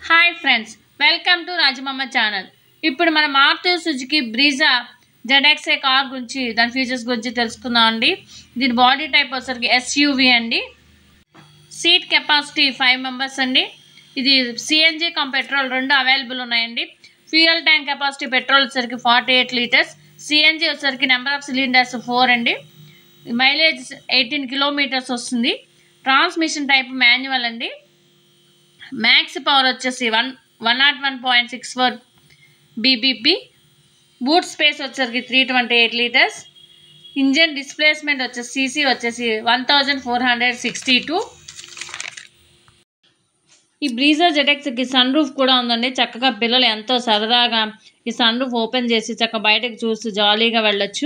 hi friends welcome to Rajamamma channel ఇప్పుడు మన Maruti Suzuki Brezza ZXA car గురించి దాని ఫీచర్స్ గురించి తెలుసుకుందాం అండి దీని బాడీ టైప్ వచ్చరికి ఎస్యూవి అండి సీట్ కెపాసిటీ ఫైవ్ మెంబర్స్ అండి ఇది సిఎన్జి కమ్ పెట్రోల్ రెండు అవైలబుల్ ఉన్నాయండి ఫ్యూయల్ ట్యాంక్ కెపాసిటీ పెట్రోల్ వచ్చరికి ఫార్టీ ఎయిట్ లీటర్స్ సిఎన్జి వచ్చరికి నెంబర్ ఆఫ్ సిలిండర్స్ ఫోర్ అండి మైలేజ్ ఎయిటీన్ కిలోమీటర్స్ వస్తుంది ట్రాన్స్మిషన్ టైప్ మాన్యువల్ అండి మ్యాక్స్ పవర్ వచ్చేసి one one nought one point six four BBP boot space వచ్చేసరికి three twenty eight litres engine displacement వచ్చేసి CC వచ్చేసి one thousand four hundred sixty two ఈ Brezza జెటెక్స్కి sun roof కూడా ఉందండి చక్కగా పిల్లలు ఎంతో సరదాగా ఈ సన్ రూఫ్ ఓపెన్ చేసి చక్కగా బయటకు చూస్తూ జాలీగా వెళ్ళొచ్చు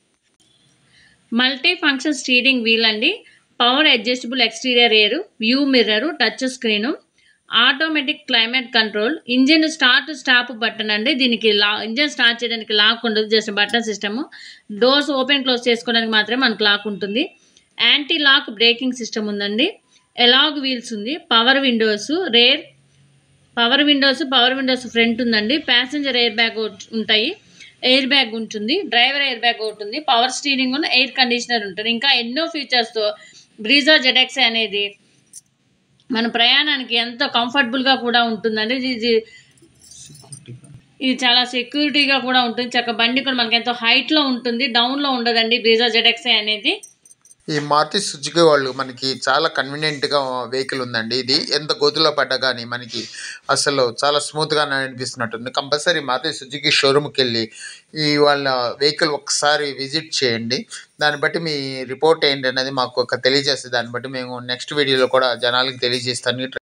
మల్టీ ఫంక్షన్ స్టీరింగ్ వీల్ అండి power adjustable exterior air view mirror touch screen automatic climate control engine start stop button అండి దీనికి లా ఇంజిన్ స్టార్ట్ చేయడానికి లాక్ ఉండదు just button system doors open close చేసుకోవడానికి మాత్రమే మనకు లాక్ ఉంటుంది యాంటీ లాక్ బ్రేకింగ్ సిస్టమ్ ఉందండి ఎలాగ్ వీల్స్ ఉంది power windows rear power windows power windows front ఉందండి ప్యాసింజర్ ఎయిర్ బ్యాగ్ ఉంటాయి ఎయిర్ బ్యాగ్ ఉంటుంది డ్రైవర్ ఎయిర్ బ్యాగ్ ఉంటుంది పవర్ స్టీరింగ్ ఉన్న ఎయిర్ కండిషనర్ ఉంటుంది ఇంకా ఎన్నో ఫీచర్స్తో బ్రీజా జెడెక్స్ అనేది మన ప్రయాణానికి ఎంతో కంఫర్టబుల్గా కూడా ఉంటుందండి ఇది ఇది చాలా సెక్యూరిటీగా కూడా ఉంటుంది చక్క బండి కూడా మనకి ఎంతో హైట్లో ఉంటుంది డౌన్లో ఉండదండి బ్రీజా జెడెక్స్ అనేది ఈ మారుతి సుజుకి వాళ్ళు మనకి చాలా కన్వీనియంట్గా వెహికల్ ఉందండి ఇది ఎంత గోతులో పడ్డా కానీ మనకి అసలు చాలా స్మూత్గా అనిపిస్తున్నట్టుంది కంపల్సరీ మారుతి సుజుకి షోరూమ్కి వెళ్ళి ఈ వాళ్ళ వెహికల్ ఒకసారి విజిట్ చేయండి దాన్ని బట్టి మీ రిపోర్ట్ ఏంటి అనేది మాకు ఒక తెలియజేస్తే దాన్ని బట్టి మేము నెక్స్ట్ వీడియోలో కూడా జనాలకి తెలియజేస్తాను